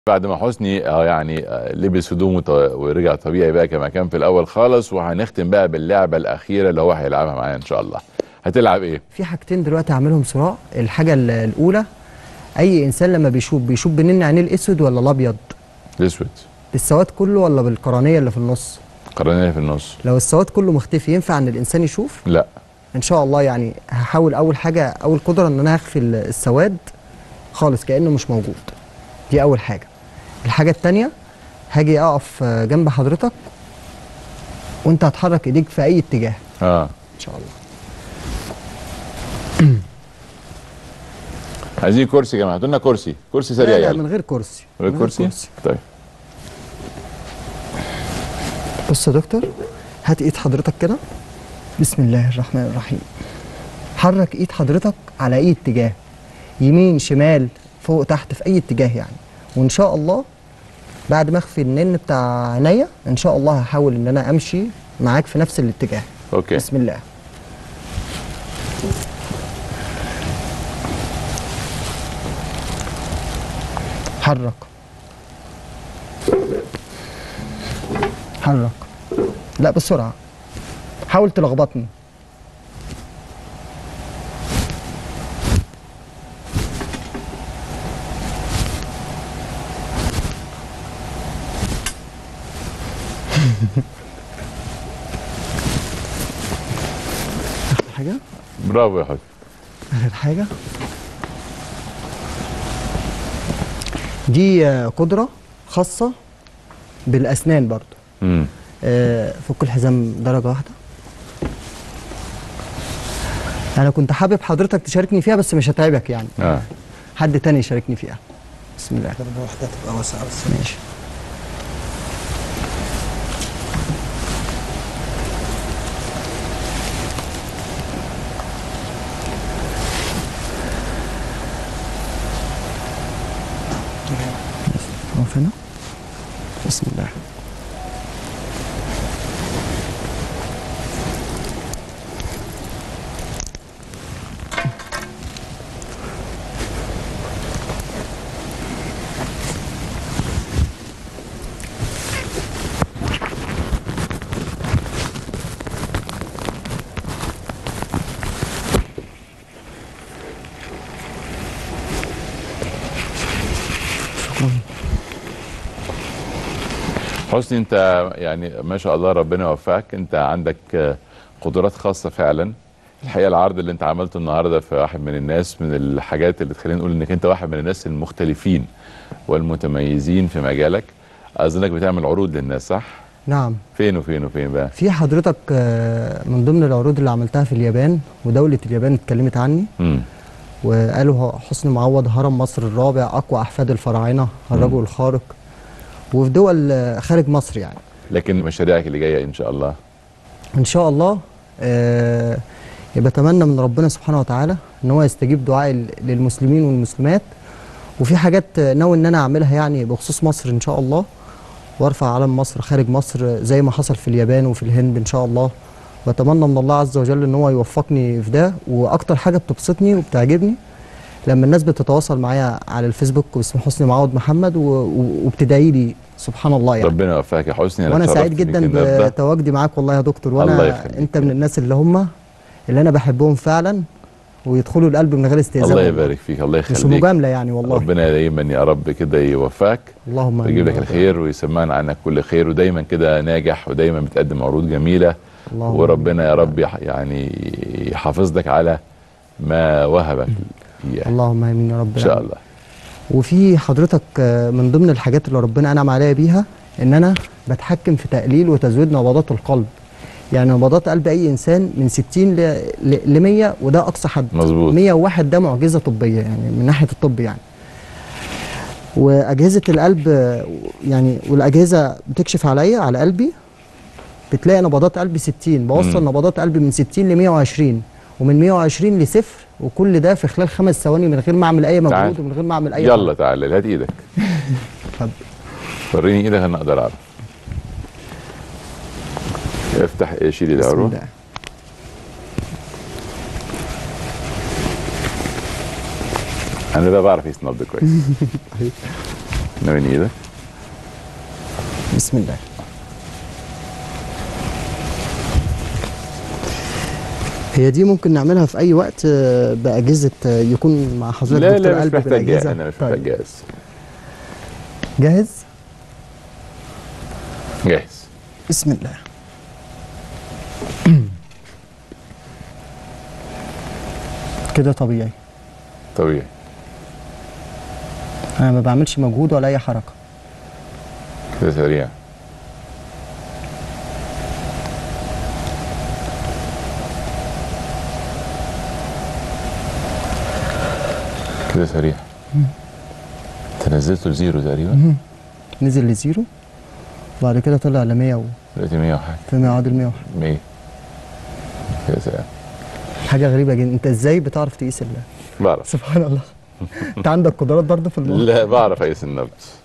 بعد ما حسني اه يعني آه، لبس هدومه ط- ورجع طبيعي بقى كما كان في الاول خالص وهنختم بقى باللعبه الاخيره اللي هو هيلعبها معانا ان شاء الله هتلعب ايه في حاجتين دلوقتي هعملهم صراع الحاجه ال- الاولى اي انسان لما بيشوف بيشوف بنين عينيه الاسود ولا الابيض الاسود بالسواد كله ولا بالقرنيه اللي في النص قرنيه في النص لو السواد كله مختفي ينفع ان الانسان يشوف لا ان شاء الله يعني هحاول اول حاجه اول قدره ان انا هخفي ال- السواد خالص كانه مش موجود دي اول حاجه الحاجه التانية هاجي اقف آه، جنب حضرتك وانت هتحرك ايديك في اي اتجاه اه ان شاء الله عايزين كرسي يا جماعه هاتوا لنا كرسي كرسي سريع لا, لا يلا من غير كرسي من غير من غير كرسي طيب بص يا دكتور هات ايد حضرتك كده بسم الله الرحمن الرحيم حرك ايد حضرتك على اي اتجاه يمين شمال فوق تحت في اي اتجاه يعني وان شاء الله بعد ما اخفي النن بتاع عينيا ان شاء الله هحاول ان انا امشي معاك في نفس الاتجاه اوكي بسم الله حرك حرك لا بسرعة حاول تلخبطني آخر حاجة برافو يا حسني آخر حاجة دي آه، قدرة خاصة بالأسنان برضو امم آه، فك الحزام درجة واحدة أنا كنت حابب حضرتك تشاركني فيها بس مش هتعبك يعني اه حد تاني يشاركني فيها بسم الله درجة واحدة تبقى واسعة بس ماشي نقف هنا بسم الله شكرا حسني انت يعني ما شاء الله ربنا يوفقك انت عندك آه، قدرات خاصه فعلا الحقيقه العرض اللي انت عملته النهارده في واحد من الناس من الحاجات اللي تخلينا نقول انك انت واحد من الناس المختلفين والمتميزين في مجالك اظنك بتعمل عروض للناس صح نعم فين وفين وفين بقى في حضرتك آه، من ضمن العروض اللي عملتها في اليابان ودولة اليابان اتكلمت عني امم وقالوا حسني معوض هرم مصر الرابع أقوى أحفاد الفراعنة الرجل الخارق وفي دول آه، خارج مصر يعني لكن مشاريعك اللي جايه ان شاء الله إن شاء الله آه، بتمنى من ربنا سبحانه وتعالى إن هو يستجيب دعائي للمسلمين والمسلمات وفي حاجات آه، ناوي إن أنا أعملها يعني بخصوص مصر إن شاء الله وارفع علم مصر خارج مصر زي ما حصل في اليابان وفي الهند ان شاء الله واتمنى من الله عز وجل ان هو يوفقني في ده واكتر حاجه بتبسطني وبتعجبني لما الناس بتتواصل معايا على الفيسبوك باسم حسني معوض محمد و- و- وبتدعي لي سبحان الله يعني ربنا يوفقك يا حسني وانا اتشرفت سعيد بيك جدا النهاردة. بتواجدي معاك والله يا دكتور الله وانا يخليك. انت من الناس اللي هم اللي انا بحبهم فعلا ويدخلوا القلب من غير استهزاء الله والله. يبارك فيك الله مش يخليك مجامله يعني والله ربنا دايما يا رب كده يوفقك اللهم ويجيب لك آمين. الخير ويسمعنا عنك كل خير ودايما كده ناجح ودايما بتقدم عروض جميله اللهم وربنا يا رب يح- يعني يحافظ لك على ما وهبك اياه اللهم امين يا رب ان شاء الله وفي حضرتك آه، من ضمن الحاجات اللي ربنا انعم عليا بيها ان انا بتحكم في تقليل وتزويد نبضات القلب يعني نبضات قلب اي انسان من 60 ل 100 وده اقصى حد مظبوط 101 ده معجزه طبيه يعني من ناحيه الطب يعني واجهزه القلب آه، يعني والاجهزه بتكشف عليا على قلبي بتلاقي نبضات قلبي 60 بوصل مم. نبضات قلبي من 60 ل 120 ومن 120 لصفر وكل ده في خلال خمس ثواني من غير ما اعمل اي تعال. مجهود ومن غير ما اعمل اي يلا تعالى هات ايدك اتفضل. وريني ايدك انا اقدر اعرف افتح شيل بسم العروه الله. انا ده بعرف يسند كويس ناولني ايدك بسم الله هي دي ممكن نعملها في اي وقت آه، باجهزه آه، يكون مع حضرتك لا دكتور لا مش قلب محتاج جاهز بالاجهزه انا مش محتاج طيب جاهز جاهز جاهز بسم الله كده طبيعي طبيعي انا ما بعملش مجهود ولا اي حركه كده سريع كده سريع انت نزلته لزيرو تقريبا نزل لزيرو وبعد كده طلع ل 100 و دلوقتي 100 وحاجه في 100 عادل 101 100 كده سريع حاجه غريبه جدا انت ازاي بتعرف تقيس ال بعرف سبحان الله انت عندك قدرات برضه في الموضوع لا بعرف اقيس النبض